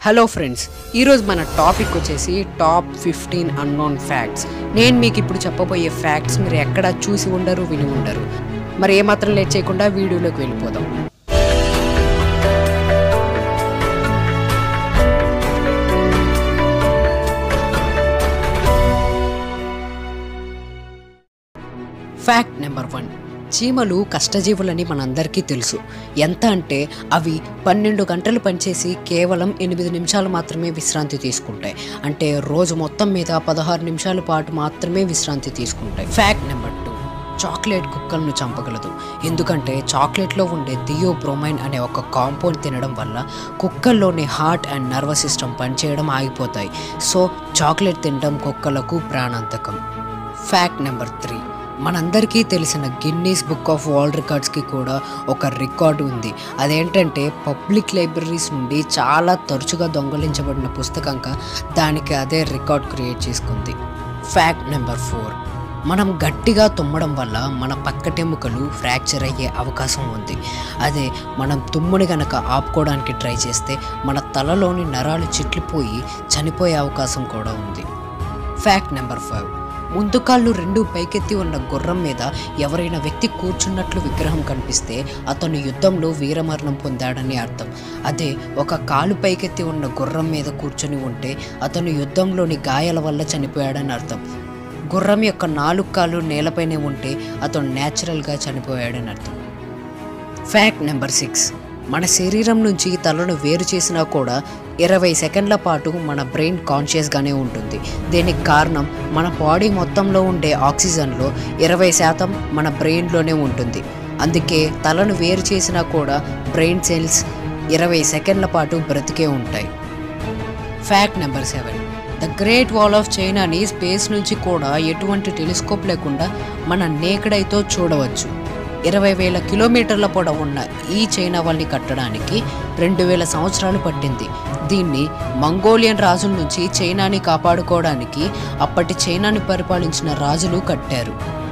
hello friends ఈరోజు మన topic వచ్చేసి టాప్ ఫిఫ్టీన్ అన్నోన్ ఫ్యాక్ట్స్ నేను మీకు ఇప్పుడు చెప్పబోయే ఫ్యాక్ట్స్ మీరు ఎక్కడా చూసి ఉండరు విని ఉండరు మరి ఏమాత్రం లేట్ చేయకుండా వీడియోలోకి వెళ్ళిపోదాం ఫ్యాక్ట్ నెంబర్ వన్ చీమలు కష్టజీవులని మనందరికీ తెలుసు ఎంత అంటే అవి పన్నెండు గంటలు పనిచేసి కేవలం ఎనిమిది నిమిషాలు మాత్రమే విశ్రాంతి తీసుకుంటాయి అంటే రోజు మొత్తం మీద పదహారు నిమిషాల పాటు మాత్రమే విశ్రాంతి తీసుకుంటాయి ఫ్యాక్ట్ నెంబర్ టూ చాక్లెట్ కుక్కలను చంపగలదు ఎందుకంటే చాక్లెట్లో ఉండే థియోబ్రోమైన్ అనే ఒక కాంపౌండ్ తినడం వల్ల కుక్కల్లోని హార్ట్ అండ్ నర్వస్ సిస్టమ్ పనిచేయడం ఆగిపోతాయి సో చాక్లెట్ తినడం కుక్కలకు ప్రాణాంతకం ఫ్యాక్ట్ నెంబర్ త్రీ మనందరికీ తెలిసిన గిన్నీస్ బుక్ ఆఫ్ వరల్డ్ రికార్డ్స్కి కూడా ఒక రికార్డు ఉంది అదేంటంటే పబ్లిక్ లైబ్రరీస్ నుండి చాలా తరచుగా దొంగలించబడిన పుస్తకంగా దానికి అదే రికార్డ్ క్రియేట్ చేసుకుంది ఫ్యాక్ట్ నెంబర్ ఫోర్ మనం గట్టిగా తుమ్మడం వల్ల మన పక్కటెముకలు ఫ్రాక్చర్ అయ్యే అవకాశం ఉంది అదే మనం తుమ్ముని గనక ఆపుకోవడానికి ట్రై చేస్తే మన తలలోని నరాలు చిట్లిపోయి చనిపోయే అవకాశం కూడా ఉంది ఫ్యాక్ట్ నెంబర్ ఫైవ్ ముందు కాళ్ళు రెండు పైకెత్తి ఉన్న గుర్రం మీద ఎవరైనా వ్యక్తి కూర్చున్నట్లు విగ్రహం కనిపిస్తే అతను యుద్ధంలో వీరమరణం పొందాడని అర్థం అదే ఒక కాలు పైకెత్తి ఉన్న గుర్రం మీద కూర్చొని ఉంటే అతను యుద్ధంలోని గాయాల వల్ల చనిపోయాడని అర్థం గుర్రం యొక్క నాలుగు కాళ్ళు నేలపైనే ఉంటే అతను న్యాచురల్గా చనిపోయాడని అర్థం ఫ్యాక్ట్ నెంబర్ సిక్స్ మన శరీరం నుంచి తలను వేరు చేసినా కూడా ఇరవై సెకండ్ల పాటు మన బ్రెయిన్ కాన్షియస్గానే ఉంటుంది దీనికి కారణం మన బాడీ మొత్తంలో ఉండే ఆక్సిజన్లో ఇరవై శాతం మన బ్రెయిన్లోనే ఉంటుంది అందుకే తలను వేరు చేసినా కూడా బ్రెయిన్ సెల్స్ ఇరవై సెకండ్ల పాటు బ్రతికే ఉంటాయి fact number seven the great wall of చైనాని స్పేస్ నుంచి కూడా ఎటువంటి టెలిస్కోప్ లేకుండా మన నేకడైతో చూడవచ్చు ఇరవై వేల కిలోమీటర్ల పొడవున్న ఈ చైనా వాల్ని కట్టడానికి రెండు వేల సంవత్సరాలు పట్టింది దీన్ని మంగోలియన్ రాజుల నుంచి చైనాని కాపాడుకోవడానికి అప్పటి చైనాని పరిపాలించిన రాజులు కట్టారు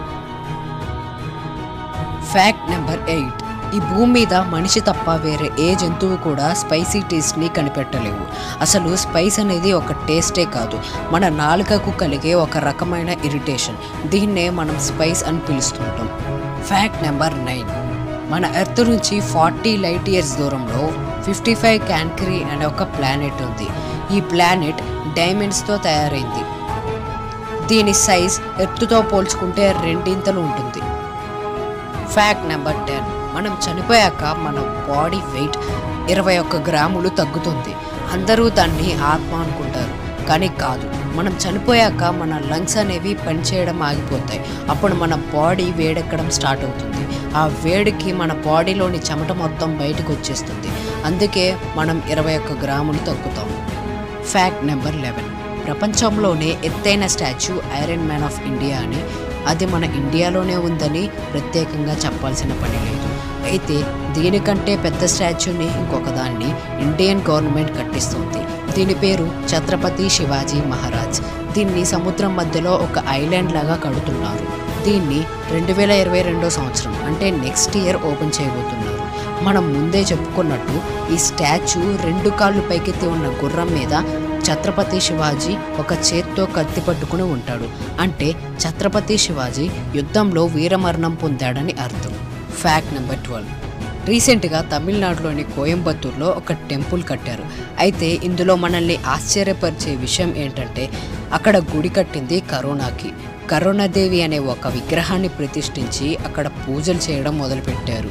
ఫ్యాక్ట్ నెంబర్ ఎయిట్ ఈ భూమి మీద మనిషి తప్ప వేరే ఏ జంతువు కూడా స్పైసీ టేస్ట్ని కనిపెట్టలేవు అసలు స్పైస్ అనేది ఒక టేస్టే కాదు మన నాలుకకు కలిగే ఒక రకమైన ఇరిటేషన్ దీన్నే మనం స్పైస్ అని పిలుస్తుంటాం ఫ్యాక్ట్ నెంబర్ నైన్ మన ఎర్త్ నుంచి ఫార్టీ లైట్ ఇయర్స్ దూరంలో ఫిఫ్టీ ఫైవ్ క్యాన్కరీ అనే ఒక ప్లానెట్ ఉంది ఈ ప్లానెట్ డైమండ్స్తో తయారైంది దీని సైజ్ ఎర్త్తో పోల్చుకుంటే రెండింతలు ఉంటుంది ఫ్యాక్ట్ నెంబర్ టెన్ మనం చనిపోయాక మన బాడీ వెయిట్ ఇరవై ఒక్క గ్రాములు తగ్గుతుంది అందరూ దాన్ని ఆత్మ అనుకుంటారు కానీ కాదు మనం చనిపోయాక మన లంగ్స్ అనేవి పనిచేయడం ఆగిపోతాయి అప్పుడు మన బాడీ వేడెక్కడం స్టార్ట్ అవుతుంది ఆ వేడికి మన బాడీలోని చెమట మొత్తం బయటకు వచ్చేస్తుంది అందుకే మనం ఇరవై ఒక్క గ్రాములు తగ్గుతాం ఫ్యాక్ట్ నెంబర్ లెవెన్ ప్రపంచంలోనే ఎత్తైన statue iron man of India అని అది మన ఇండియాలోనే ఉందని ప్రత్యేకంగా చెప్పాల్సిన పని లేదు అయితే దీనికంటే పెద్ద స్టాచ్యూని ఇంకొక దాన్ని ఇండియన్ గవర్నమెంట్ కట్టిస్తుంది దీని పేరు ఛత్రపతి శివాజీ మహారాజ్ దీన్ని సముద్రం మధ్యలో ఒక ఐలాండ్ లాగా కడుతున్నారు దీన్ని రెండు వేల ఇరవై రెండో సంవత్సరం అంటే నెక్స్ట్ ఇయర్ ఓపెన్ చేయబోతున్నారు మనం ముందే చెప్పుకున్నట్టు ఈ స్టాచ్యూ రెండు కాళ్ళు పైకెత్తి ఉన్న గుర్రం మీద ఛత్రపతి శివాజీ ఒక చేత్తో కత్తి పట్టుకుని ఉంటాడు అంటే ఛత్రపతి శివాజీ యుద్ధంలో వీరమరణం పొందాడని అర్థం ఫ్యాక్ట్ నెంబర్ ట్వెల్వ్ రీసెంట్గా తమిళనాడులోని కోయంబత్తూర్లో ఒక టెంపుల్ కట్టారు అయితే ఇందులో మనల్ని ఆశ్చర్యపరిచే విషయం ఏంటంటే అక్కడ గుడి కట్టింది కరోనాకి కరోనాదేవి అనే ఒక విగ్రహాన్ని ప్రతిష్ఠించి అక్కడ పూజలు చేయడం మొదలుపెట్టారు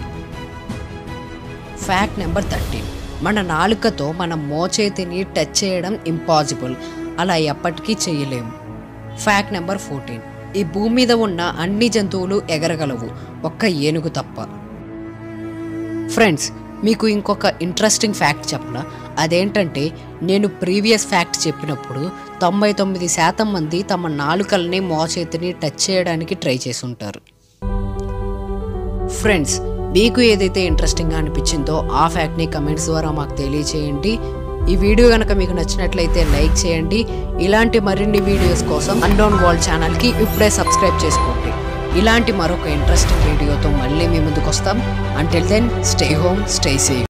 ఫ్యాక్ట్ నెంబర్ థర్టీన్ మన నాలుకతో మన మోచేతిని టచ్ చేయడం ఇంపాసిబుల్ అలా ఎప్పటికీ చేయలేము ఫ్యాక్ట్ నెంబర్ ఫోర్టీన్ ఈ భూమి మీద ఉన్న అన్ని జంతువులు ఎగరగలవు ఒక్క ఏనుగు తప్ప ఫ్రెండ్స్ మీకు ఇంకొక ఇంట్రెస్టింగ్ ఫ్యాక్ట్ చెప్పనా అదేంటంటే నేను ప్రీవియస్ ఫ్యాక్ట్ చెప్పినప్పుడు తొంభై తొమ్మిది శాతం మంది తమ నాలుకల్ని మోచేతిని టచ్ చేయడానికి ట్రై చేసి ఉంటారు ఫ్రెండ్స్ మీకు ఏదైతే ఇంట్రెస్టింగ్గా అనిపించిందో ఆ ఫ్యాక్ట్ని కమెంట్స్ ద్వారా మాకు తెలియచేయండి ఈ వీడియో కనుక మీకు నచ్చినట్లయితే లైక్ చేయండి ఇలాంటి మరిన్ని వీడియోస్ కోసం అన్నోన్ వరల్డ్ ఛానల్కి ఇప్పుడే సబ్స్క్రైబ్ చేసుకోండి ఇలాంటి మరొక ఇంట్రెస్టింగ్ వీడియోతో మళ్ళీ మీ ముందుకు వస్తాం until then stay home stay safe